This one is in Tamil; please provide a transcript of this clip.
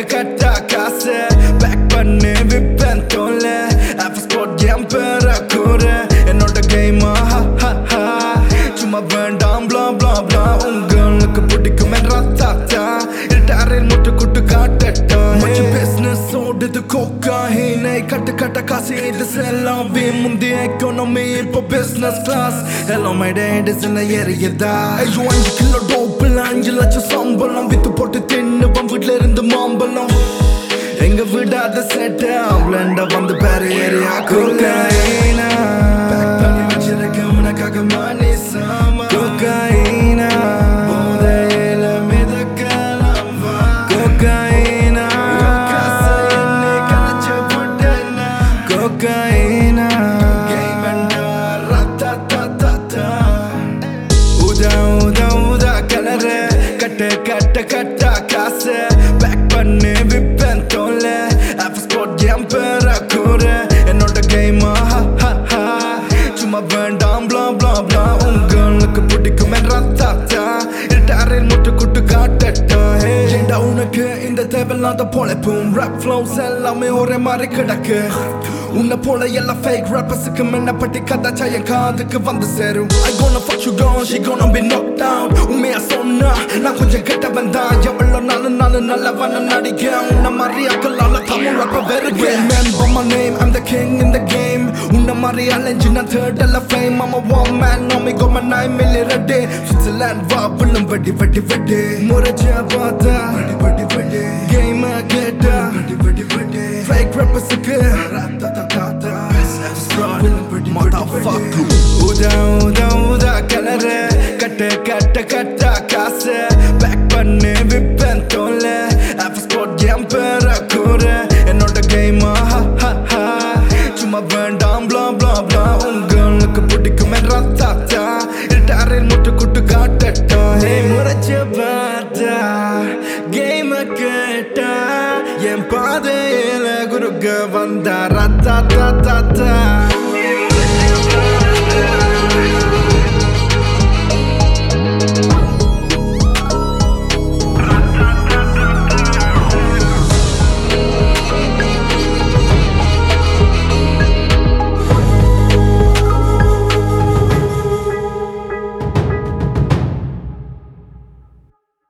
கட்டா காசு பேக் பண்ணி விப்பேன் தோல ஆஃப் ஸ்பாட் என் பேர கூற என்னோட கேமா சும்மா வேண்டாம் blah blah blah உங்களுக்கு பிடிக்கும் ராத்தா இருட்டாரில் முட்டு குட்டு காட்டட்டா மச்சு பிசினஸ் ஓடுது கொக்காயினை கட்டு கட்ட காசு இது செல்லாமே முந்தைய எக்கனாமி இப்போ பிசினஸ் கிளாஸ் எல்லாம் மை டேடிஸ் என்ன எறியதா ஐயோ அஞ்சு கிலோ டோப்பில் அஞ்சு லட்சம் சம்பளம் வித்து போட்டு தின்னுவன் வீட்டுல இருந்து மாம்பழம் எங்க விடாத செட்ட பிளண்ட வந்து பேர ஏரியா கொக்காயினா பேக் பண்ணி வச்சிருக்க உனக்காக மணி சாமா கொக்காயினா போதையில மிதக்கலாம் வா கொக்காயினா காசை என்னை கலைச்சு போட்டேனா கொக்காயினா கேம் ரத்தா ஊதா ஊதா ஊதா கலரு கட்ட கட்ட கட்ட காசு பேக் பண்ணி விப்பேன் தோல ஆஃப் ஸ்பாட் என் பேர கூற என்னோட கேமா சும்மா வேண்டாம் blah blah blah உங்களுக்கு பிடிக்கும் ரத்தா இருட்டாரில் முட்டு குட்டு காட்டட்டா ஏண்டா உனக்கு இந்த தேவையில்லாத பொழைப்பும் rap flows எல்லாமே ஒரே மாதிரி கிடக்கு உன்னை போல எல்லாம் fake rappers-க்கு முன்ன பட்டி கதாச்சா என் காதுக்கு வந்து சேரும் I gonna fuck you girl, she gonna be knocked down உண்மையா சொன்னா நான் கொஞ்சம் கெட்டவன் தான் எவ்வளோ நாளும் நானும் நல்லவன் நடிக்க உன்ன மாதிரி அக்கலால தமிழ் rapper வெறுக்க Remember my name, I'm the king in the game உன்ன மாதிரி அலைஞ்சு நான் third அல்ல fame I'm a one man, no me got my nine million a day Switzerland வா புள்ளும் வெடி வெடி வெடி முறைச்ச பார்த்தா வெடி வெடி வெடி கேம் கேட்டா வெடி வெடி வெடி fake rappers-க்கு Motherfucker ஊதா ஊதா ஊதா கலரு கட்ட கட்ட கட்ட காசு பேக் பண்ணி விப்பேன் தோல ஆஃப் ஸ்பாட் என் பேர கூற என்னோட கேமா சும்மா வேண்டாம் blah blah blah உங்களுக்கு பிடிக்கும் ரத்தா இருட்டாரில் முட்டு குட்டு காட்டட்டா ஹே முறைச்சு பார்த்தா கேம கேட்டா என் பாதையில குறுக்க வந்தா ரத்தா தா தா